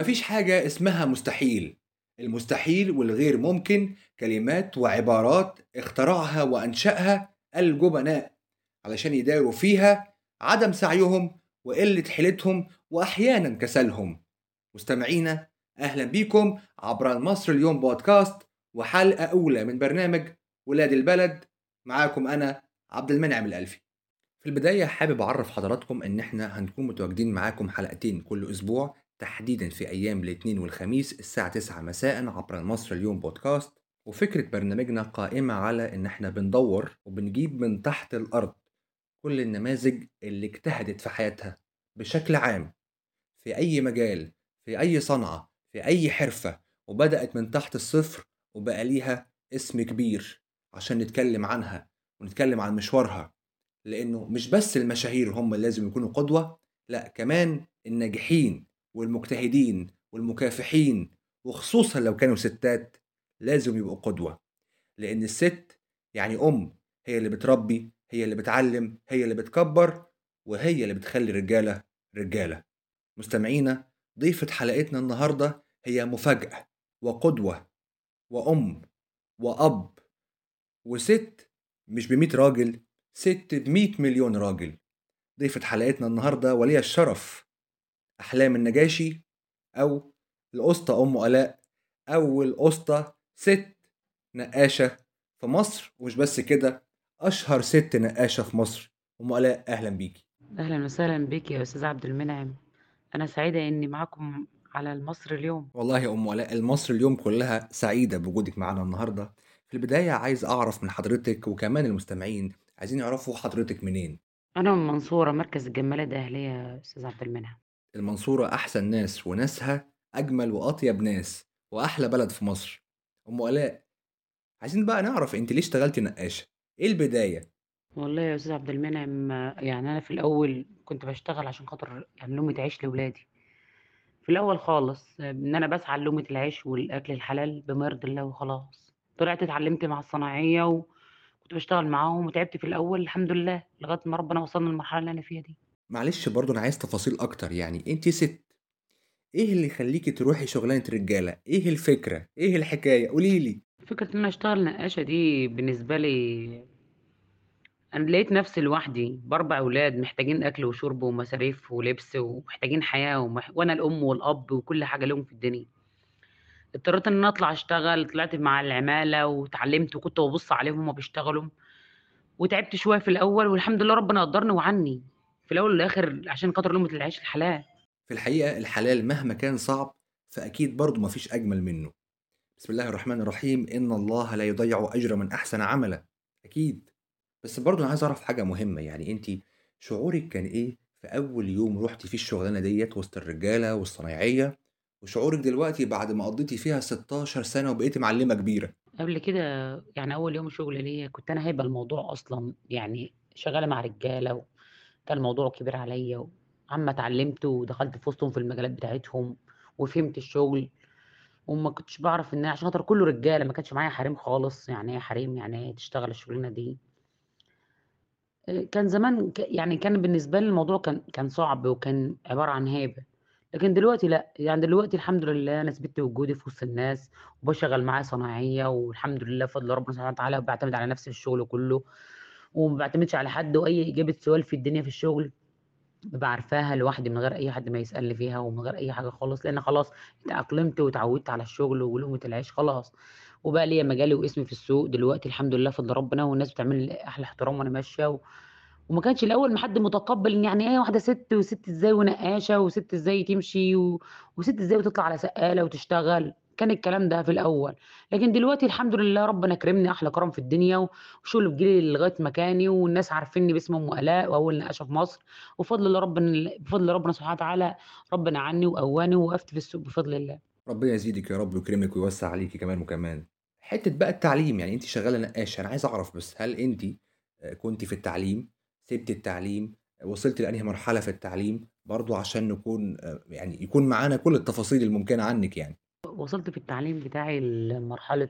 مفيش حاجة اسمها مستحيل المستحيل والغير ممكن كلمات وعبارات اخترعها وأنشأها الجبناء علشان يداروا فيها عدم سعيهم وقلة حيلتهم وأحيانا كسلهم مستمعينا أهلا بيكم عبر المصر اليوم بودكاست وحلقة أولى من برنامج ولاد البلد معاكم أنا عبد المنعم الألفي في البداية حابب أعرف حضراتكم إن إحنا هنكون متواجدين معاكم حلقتين كل أسبوع تحديدا في أيام الاثنين والخميس الساعة 9 مساء عبر المصر اليوم بودكاست وفكرة برنامجنا قائمة على إن إحنا بندور وبنجيب من تحت الأرض كل النماذج اللي اجتهدت في حياتها بشكل عام في أي مجال في أي صنعة في أي حرفة وبدأت من تحت الصفر وبقى ليها اسم كبير عشان نتكلم عنها ونتكلم عن مشوارها لأنه مش بس المشاهير هم اللي لازم يكونوا قدوة لا كمان الناجحين والمجتهدين والمكافحين وخصوصا لو كانوا ستات لازم يبقوا قدوة لأن الست يعني أم هي اللي بتربي هي اللي بتعلم هي اللي بتكبر وهي اللي بتخلي الرجالة رجالة مستمعينا ضيفة حلقتنا النهاردة هي مفاجأة وقدوة وأم وأب وست مش بمية راجل ست بمية مليون راجل ضيفة حلقتنا النهاردة ولي الشرف أحلام النجاشي أو الأسطى أم آلاء أو الأسطى ست نقاشة في مصر ومش بس كده أشهر ست نقاشة في مصر أم آلاء أهلا بيكي أهلا وسهلا بك يا أستاذ عبد المنعم أنا سعيدة إني معكم على المصر اليوم والله يا أم آلاء المصر اليوم كلها سعيدة بوجودك معنا النهاردة في البداية عايز أعرف من حضرتك وكمان المستمعين عايزين يعرفوا حضرتك منين أنا من المنصورة مركز الجمالة الأهلية يا أستاذ عبد المنعم المنصورة أحسن ناس وناسها أجمل وأطيب ناس وأحلى بلد في مصر أم آلاء عايزين بقى نعرف أنت ليه اشتغلتي نقاشة إيه البداية والله يا أستاذ عبد المنعم يعني أنا في الأول كنت بشتغل عشان خاطر يعني لقمة عيش لولادي في الأول خالص إن أنا بسعى لقمة العيش والأكل الحلال بما يرضي الله وخلاص طلعت اتعلمت مع الصناعية وكنت بشتغل معاهم وتعبت في الأول الحمد لله لغاية ما ربنا وصلنا للمرحلة اللي أنا فيها دي معلش برضو أنا عايز تفاصيل أكتر يعني أنت ست إيه اللي يخليكي تروحي شغلانة رجالة إيه الفكرة إيه الحكاية قوليلي فكرة إن أنا أشتغل نقاشة دي بالنسبة لي أنا لقيت نفسي لوحدي بأربع أولاد محتاجين أكل وشرب ومصاريف ولبس ومحتاجين حياة ومح... وأنا الأم والأب وكل حاجة لهم في الدنيا اضطريت إن أنا أطلع أشتغل طلعت مع العمالة واتعلمت وكنت ببص عليهم وهما بيشتغلوا وتعبت شوية في الأول والحمد لله ربنا قدرني وعني في الأول والآخر عشان خاطر لقمة العيش الحلال في الحقيقة الحلال مهما كان صعب فأكيد برضو مفيش أجمل منه بسم الله الرحمن الرحيم إن الله لا يضيع أجر من أحسن عملا أكيد بس برضو أنا عايز أعرف حاجة مهمة يعني أنت شعورك كان إيه في أول يوم روحتي فيه الشغلانة ديت وسط الرجالة والصنايعية وشعورك دلوقتي بعد ما قضيتي فيها 16 سنة وبقيتي معلمة كبيرة قبل كده يعني أول يوم شغل ليا كنت أنا هايبة الموضوع أصلا يعني شغالة مع رجالة وكان الموضوع كبير عليا عما اتعلمت ودخلت في وسطهم في المجالات بتاعتهم وفهمت الشغل وما كنتش بعرف ان عشان خاطر كله رجاله ما كانش معايا حريم خالص يعني ايه حريم يعني ايه تشتغل الشغلانه دي آه، كان زمان ك- يعني كان بالنسبه لي الموضوع كان كان صعب وكان عباره عن هيبه لكن دلوقتي لا يعني دلوقتي الحمد لله انا ثبت وجودي في وسط الناس وبشغل معايا صناعيه والحمد لله بفضل ربنا سبحانه وتعالى وبعتمد على نفسي في الشغل كله وما بعتمدش على حد واي اجابه سؤال في الدنيا في الشغل بابقى عارفاها لوحدي من غير أي حد ما يسألني فيها ومن غير أي حاجة خالص، لإن خلاص اتأقلمت واتعودت على الشغل ولقمة العيش خلاص، وبقى ليّا مجالي واسمي في السوق دلوقتي الحمد لله بفضل ربنا والناس بتعاملني لي أحلى احترام وأنا ماشية و وما كانش الأول ما حد متقبّل إن يعني إيه واحدة ست وست إزاي ونقّاشة وست إزاي تمشي و وست إزاي وتطلع على سقّالة وتشتغل، كان الكلام ده في الأول، لكن دلوقتي الحمد لله ربنا كرمني أحلى كرم في الدنيا و والشغل بييجي لي لغاية مكاني والناس عارفينّي باسم أم آلاء وأول نقّاشة في مصر، وبفضل الله ربنا بفضل ربنا سبحانه وتعالى ربنا أعانّي وقوّاني ووقفت في السوق بفضل الله. ربنا يزيدك يا رب ويكرمك ويوسع عليكي كمان وكمان حتة بقى التعليم يعني أنت شغالة نقاشة أنا عايز أعرف بس هل أنت آه، كنت في التعليم سبت التعليم وصلت لأنهي مرحلة في التعليم برضو عشان نكون آه، يعني يكون معانا كل التفاصيل الممكنة عنك يعني وصلت في التعليم بتاعي لمرحلة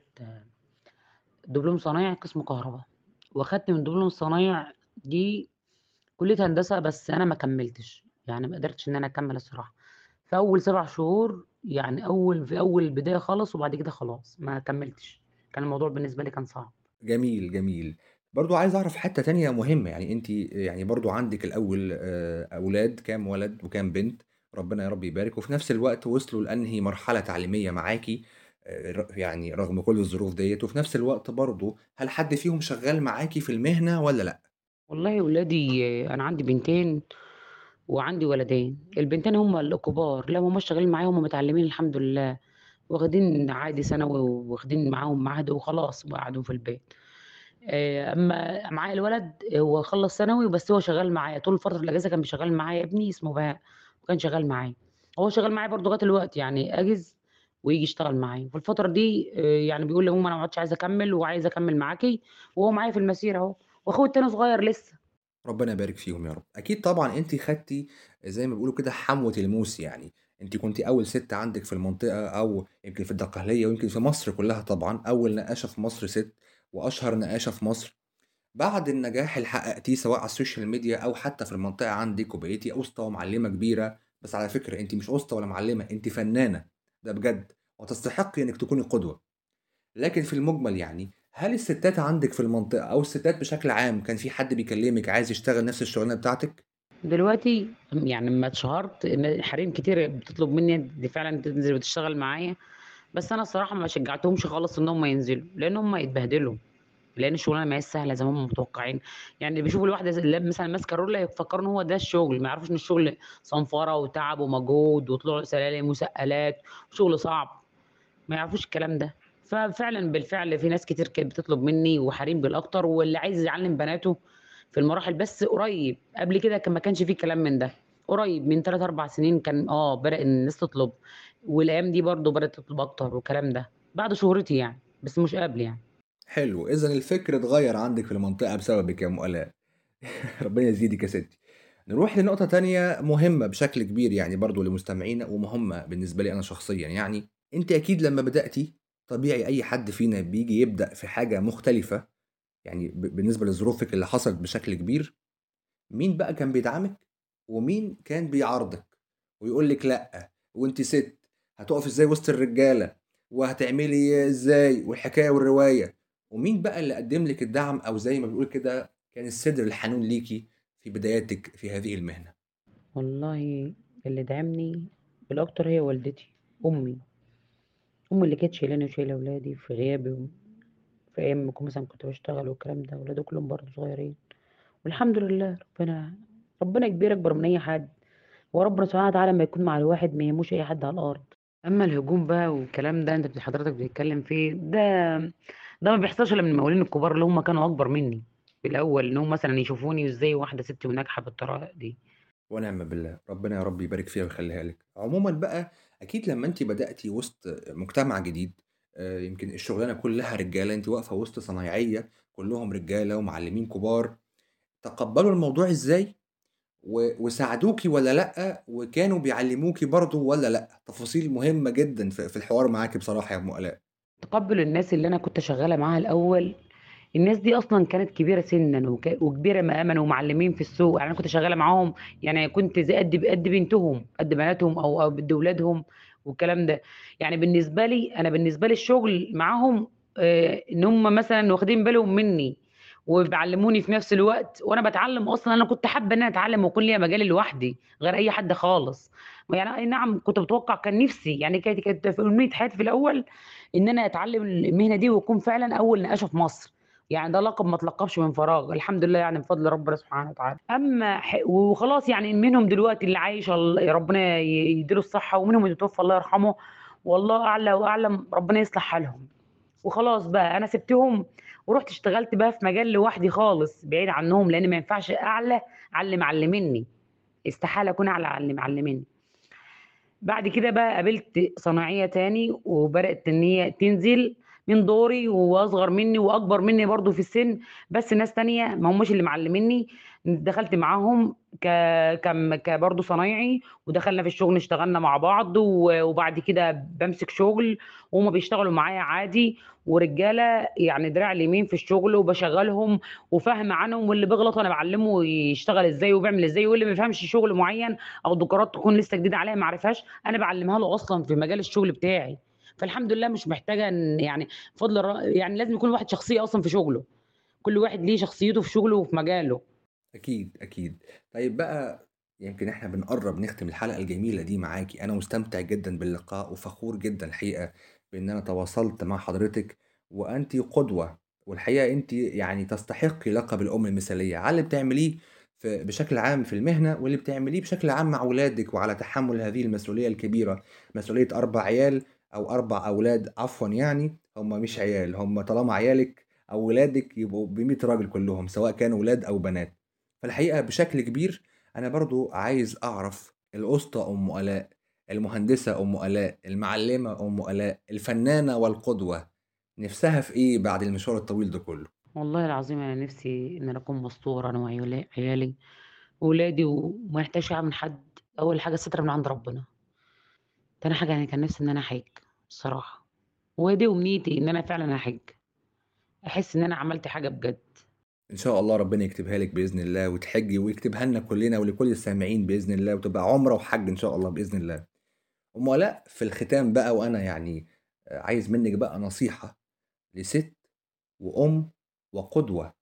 دبلوم صنايع قسم كهربا، وأخدت من دبلوم الصنايع دي كلية هندسة بس أنا ما كمّلتش، يعني ما قدرتش إن أنا أكمّل الصراحة، في أول 7 شهور يعني أول في أول البداية خالص وبعد كده خلاص ما كمّلتش، كان الموضوع بالنسبة لي كان صعب. جميل، جميل. برضه عايز أعرف حتّة تانية مهمة، يعني أنتِ يعني برضه عندِك الأول آآ أولاد، كام ولد وكام بنت، ربنا يا رب يبارك، وفي نفس الوقت وصلوا لأنهي مرحلة تعليمية معاكِ آآ ر يعني رغم كل الظروف ديّة، وفي نفس الوقت برضه هل حد فيهم شغّال معاكِ في المهنة والّا لأ؟ والله ولادي أنا عندي بنتين وعندي ولدين، البنتين هُم الكبار، لا ما هماش شغالين معايا هُم متعلمين الحمد لله، واخدين عادي ثانوي وواخدين معاهم ميعاد وخلاص وقاعدين في البيت. آآ أمّا معايا الولد هو خلّص ثانوي بس هو شغّال معايا، طول فترة الأجازة كان شغّال معايا ابني اسمه بهاء، وكان شغّال معايا، هو شغّال معايا برضه لغاية دلوقتي يعني أجز وييجي يشتغل معايا، في الفترة دي آآ يعني بيقول لي: "يا ماما أنا ما عُدتش عايز أكمّل وعايز أكمّل معاكِ." وهو معايا في المسيرة أهو، وأخوه التاني صغير لسه. ربنا يبارك فيهم يا رب. أكيد طبعًا أنتِ خدتِ زي ما بيقولوا كده حموة الموس يعني، أنتِ كنتِ أول سِت عندِك في المنطقة أو يمكن في الدقهلية ويمكن في مصر كلّها طبعًا، أول نقاشة في مصر سِت وأشهر نقاشة في مصر. بعد النجاح اللي حققتيه سواء على السوشيال ميديا أو حتى في المنطقة عندِك وبقيتِ أسطى ومعلمة كبيرة، بس على فكرة أنتِ مش أسطى ولا معلمة، أنتِ فنانة، ده بجد، وتستحقي إنِّك تكوني قدوة. لكن في المجمل يعني، هل الستات عندِك في المنطقة أو الستات بشكل عام كان في حد بيكلمِك عايز يشتغل نفس الشغلانة بتاعتِك؟ دلوقتي م يعني أمّا اتشهرت إن حريم كتير بتطلب منّي دي فعلًا تنزل وتشتغل معايا، بس أنا الصراحة ما شجّعتهمش خالص إن هم ينزلوا، لإن هم هيتبهدلوا. لأن الشغلانة ما هياش سهلة زي ما هُم متوقعين، يعني بيشوفوا الواحدة ز اللي هي مثلًا ماسكة رولة يفكّروا إن هو ده الشغل، ما يعرفوش إن الشغل صنفرة وتعب ومجهود وطلوع سلالم وسقّالات وشغل صعب، ما يعرفوش الكلام ده. ففعلًا بالفعل في ناس كتير كانت بتطلب منّي وحريم بالأكتر، واللي عايز يعلّم بناته في المراحل بس قريب، قبل كده كان ما كانش في كلام من ده، قريب من 3، 4 سنين كان آه، بدأ الناس تطلب، والأيام دي برضه بدأت تطلب أكتر والكلام ده، بعد شهرتي يعني، بس مش قبل يعني. حلو، إذًا الفكر اتغيّر عندِك في المنطقة بسببِك يا أم آلاء، ربنا يزيدِك يا ستي. نروح لنقطة تانية مهمة بشكل كبير يعني برضه لمستمعينا ومهمة بالنسبة لي أنا شخصيًا يعني، أنتِ أكيد لمّا بدأتِ طبيعي أي حد فينا بييجي يبدأ في حاجة مختلفة، يعني ب بالنسبة لظروفِك اللي حصلت بشكل كبير، مين بقى كان بيدعمِك ومين كان بيعارضِك ويقول لِك لأ، وأنتِ سِت هتُقفي إزاي وسط الرجالة وهتعملي إزاي والحكاية والرواية، ومين بقى اللي قدّم لِك الدعم أو زي ما بنقول كده كان الصدر الحنون ليكِ في بداياتِك في هذه المهنة؟ والله اللي دعمني بالأكتر هي والدتي، أمي، أمي اللي كانت شايلاني وشايلة ولادي في غيابي و في أيام ما كنت مثلًا كنت باشتغل والكلام ده، ولادي كلّهم برضه صغيرين، والحمد لله ربنا ربنا كبير أكبر من أي حد، هو ربنا سبحانه وتعالى أمّا يكون مع الواحد ما يهموش أي حد على الأرض، أمّا الهجوم بقى والكلام ده أنت بت حضرتك بتتكلم فيه، ده ده ما بيحصلش إلا من المقاولين الكبار اللي هم كانوا أكبر منّي في الأول، إنّهم مثلًا يشوفوني إزاي واحدة ست وناجحة بالطريقة دي. ونعم بالله، ربنا يا رب يبارك فيها ويخلّيها لِك. عمومًا بقى أكيد لمّا أنتِ بدأتِ وسط مجتمع جديد، آآ يمكن الشغلانة كلّها رجالة، أنتِ واقفة وسط صنايعية كلّهم رجالة ومعلمين كبار، تقبّلوا الموضوع إزاي و وساعدوكِ والّا لأ، وكانوا بيعلّموكِ برضه والّا لأ؟ تفاصيل مهمة جدًا في في الحوار معاكِ بصراحة يا أم آلاء. تقبُّل الناس اللي أنا كنت شغّالة معاها الأول، الناس دي أصلًا كانت كبيرة سِنًّا وك وكبيرة مقامًا ومعلّمين في السوق، يعني أنا كنت شغّالة معاهم يعني كنت زي قد ب قد بنتهم، قد بناتهم أو أو قد ولادهم والكلام ده. يعني بالنسبة لي أنا بالنسبة لي الشغل معاهم آآ إن هم مثلًا واخدين بالهم منّي وبيعلّموني في نفس الوقت وأنا باتعلّم أصلًا أنا كنت حابة إن أنا أتعلّم ويكون ليّا مجالي لوحدي غير أي حد خالص. يعني أي نعم كنت باتوقّع كان نِفْسي، يعني كانت كانت في أمنية حياتي في الأول إن أنا أتعلّم المهنة دي وأكون فعلًا أول نقاشة في مصر، يعني ده لقب ما اتلقّبش من فراغ، الحمد لله يعني بفضل ربنا سبحانه وتعالى. أمّا ح وخلاص يعني منهم دلوقتي اللي عايش ال ربنا ي يدّي له الصحة ومنهم اللي توفّى الله يرحمه، والله أعلى وأعلم ربنا يصلح حالهم. وخلاص بقى أنا سِبتهم ورُحت اشتغلت بقى في مجال لوحدي خالص بعيد عنّهم، لإن ما ينفعش أعلى على اللي معلّمينّي، استحالة أكون أعلى على اللي معلّمينّي. بعد كده بقى قابلت صنايعية تاني، وبدأت إن هي تنزل من دوري وأصغر منّي وأكبر منّي برضه في السِن، بس ناس تانية ما هماش اللي معلّمينّي، دخلت معاهم ك كم كبرضه صنايعي ودخلنا في الشغل اشتغلنا مع بعض و- وبعد كده بمسك شغل وهما بيشتغلوا معايا عادي ورجاله يعني دراع اليمين في الشغل وبشغلهم وفاهمه عنهم واللي بيغلط انا بعلمه يشتغل ازاي وبيعمل ازاي واللي ما بيفهمش شغل معين او ديكورات تكون لسه جديده عليها ما عرفهاش انا بعلمها له اصلا في مجال الشغل بتاعي فالحمد لله مش محتاجه ان يعني فضل الر- يعني لازم يكون واحد شخصيه اصلا في شغله كل واحد ليه شخصيته في شغله وفي مجاله أكيد أكيد طيب بقى يمكن إحنا بنقرب نختم الحلقة الجميلة دي معاكي أنا مستمتع جدا باللقاء وفخور جدا الحقيقة بإن أنا تواصلت مع حضرتك وأنت قدوة والحقيقة أنت يعني تستحقي لقب الأم المثالية على اللي بتعمليه في بشكل عام في المهنة واللي بتعمليه بشكل عام مع أولادك وعلى تحمل هذه المسؤولية الكبيرة مسؤولية أربع عيال أو أربع أولاد عفوا يعني هم مش عيال هم طالما عيالك أو ولادك يبقوا ب راجل كلهم سواء كانوا ولاد أو بنات فالحقيقة بشكل كبير أنا برضو عايز أعرف الأسطى أم آلاء المهندسة أم آلاء المعلمة أم آلاء الفنانة والقدوة نفسها في إيه بعد المشوار الطويل ده كله والله العظيم انا نفسي ان انا اكون مستوره انا وعيالي عيالي وولادي وما يحتاجش اعمل حد اول حاجه الستر من عند ربنا تاني حاجه يعني كان نفسي ان انا احج الصراحه ودي امنيتي ان انا فعلا احج احس ان انا عملت حاجه بجد إن شاء الله ربنا يكتبها لك بإذن الله وتحجي ويكتبها لنا كلنا ولكل السامعين بإذن الله وتبقى عمرة وحج إن شاء الله بإذن الله أم آلاء في الختام بقى وأنا يعني عايز منك بقى نصيحة لست وأم وقدوة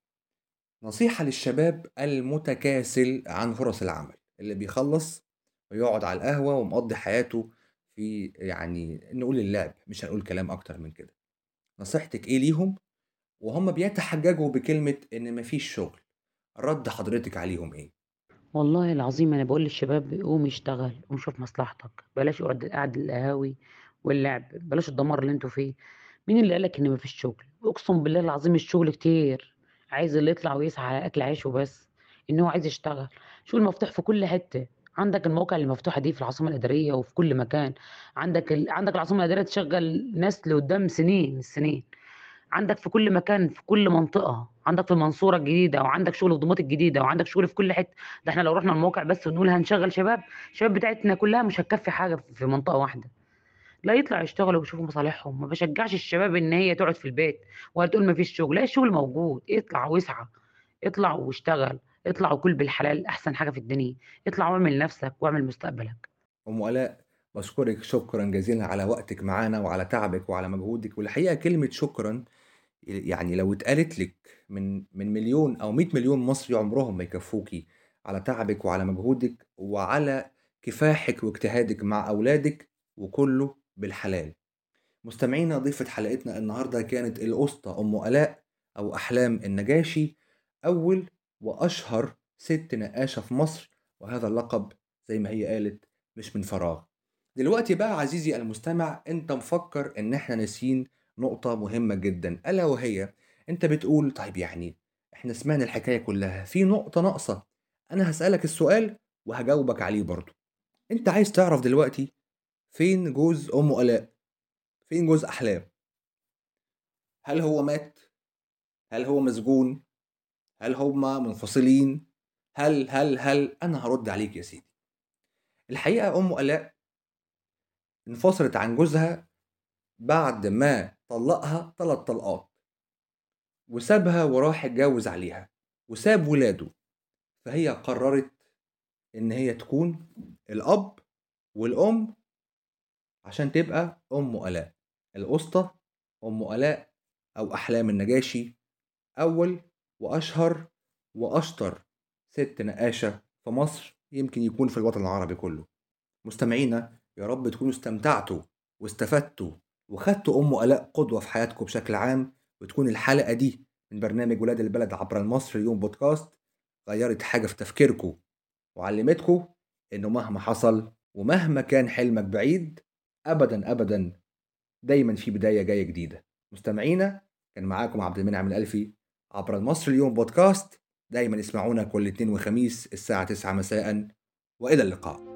نصيحة للشباب المتكاسل عن فرص العمل اللي بيخلص ويقعد على القهوة ومقضي حياته في يعني نقول اللعب مش هنقول كلام أكتر من كده نصيحتك إيه ليهم وهم بيتحججوا بكلمة إن مفيش شغل رد حضرتك عليهم إيه والله العظيم انا بقول للشباب قوم اشتغل قوم شوف مصلحتك بلاش اقعد قاعد القهاوي واللعب بلاش الدمار اللي انتوا فيه مين اللي قالك ان مفيش شغل اقسم بالله العظيم الشغل كتير عايز اللي يطلع ويسعى على اكل عيشه بس ان هو عايز يشتغل شغل مفتوح في كل حته عندك المواقع المفتوحه دي في العاصمه الاداريه وفي كل مكان عندك ال... عندك العاصمه الاداريه تشغل ناس لقدام سنين السنين عندك في كل مكان في كل منطقة عندك في المنصورة الجديدة وعندك شغل في دمياط الجديدة وعندك شغل في كل حتة ده احنا لو رحنا الموقع بس ونقول هنشغل شباب الشباب بتاعتنا كلها مش هتكفي حاجة في منطقة واحدة لا يطلع يشتغلوا ويشوفوا مصالحهم ما بشجعش الشباب ان هي تقعد في البيت ولا تقول ما فيش شغل لا الشغل موجود اطلع واسعى اطلع واشتغل اطلع وكل بالحلال احسن حاجة في الدنيا اطلع واعمل نفسك واعمل مستقبلك أم آلاء بشكرك شكرا جزيلا على وقتك معانا وعلى تعبك وعلى مجهودك والحقيقة كلمة شكرا يعني لو اتقالت لك من من مليون أو 100 مليون مصري عمرهم ما يكفوكي على تعبك وعلى مجهودك وعلى كفاحك واجتهادك مع أولادك وكله بالحلال مستمعينا ضيفة حلقتنا النهاردة كانت الأسطى أم آلاء أو أحلام النجاشي أول وأشهر ست نقاشة في مصر وهذا اللقب زي ما هي قالت مش من فراغ دلوقتي بقى عزيزي المستمع انت مفكر ان احنا ناسيين نقطة مهمة جدا ألا وهي انت بتقول طيب يعني احنا سمعنا الحكاية كلها في نقطة ناقصة انا هسألك السؤال وهجاوبك عليه برضو انت عايز تعرف دلوقتي فين جوز ام آلاء فين جوز احلام هل هو مات هل هو مسجون هل هما منفصلين هل هل هل انا هرد عليك يا سيدي الحقيقة ام آلاء انفصلت عن جوزها بعد ما طلقها ثلاث طلقات وسابها وراح اتجوز عليها وساب ولاده فهي قررت ان هي تكون الاب والام عشان تبقى ام الاء الاسطى ام الاء او احلام النجاشي اول واشهر واشطر ست نقاشه في مصر يمكن يكون في الوطن العربي كله مستمعينا يا رب تكونوا استمتعتوا واستفدتوا وخدتوا ام الاء قدوه في حياتكم بشكل عام وتكون الحلقه دي من برنامج ولاد البلد عبر المصري اليوم بودكاست غيرت حاجه في تفكيركم وعلمتكم انه مهما حصل ومهما كان حلمك بعيد ابدا ابدا دايما في بدايه جايه جديده مستمعينا كان معاكم عبد المنعم الالفي عبر المصري اليوم بودكاست دايما اسمعونا كل اثنين وخميس الساعه 9 مساء والى اللقاء